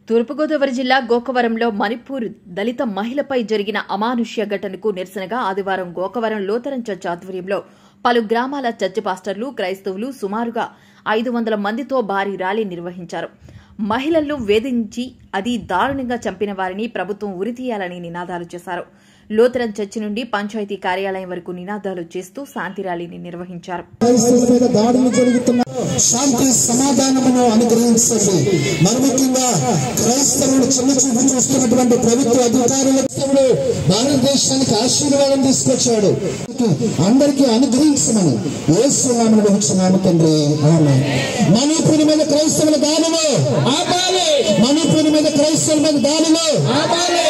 తూర్పుగోదావరి జిల్లా గోకవరంలో మణిపూర్ దళిత మహిళపై జరిగిన అమానుష్య ఘటనకు నిరసనగా ఆదివారం గోకవరం లోతరం చర్చ్ ఆధ్వర్యంలో పలు గ్రామాల చర్చి పాస్టర్లు క్రైస్తవులు సుమారుగా ఐదు వందల మందితో భారీ ర్యాలీ నిర్వహించారు మహిళలను వేధించి అది దారుణంగా చంపిన వారిని ప్రభుత్వం ఉరితీయాలని నినాదాలు చేశారు లోతరం చర్చి నుండి పంచాయతీ కార్యాలయం వరకు నినాదాలు చేస్తూ శాంతి ర్యాలీని నిర్వహించారు క్రైస్తవుల మీద దాడులు జరుగుతున్న శాంతి సమాధానమును అనుగ్రహించండి మరి ముఖ్యంగా క్రైస్తవులు చిన్న చూపు చూస్తున్నటువంటి ప్రభుత్వ అధికారులు క్రైస్తవుడు భారతదేశానికి ఆశీర్వాదం తీసుకొచ్చాడు అందరికీ అనుగ్రహించమని ఏసునామను వహించున్నాము తండ్రి ఆమె మణిపూర్ మీద క్రైస్తవుల దాడులు ఆపాలి మణిపూర్ మీద క్రైస్తవుల మీద దాడులు ఆపాలి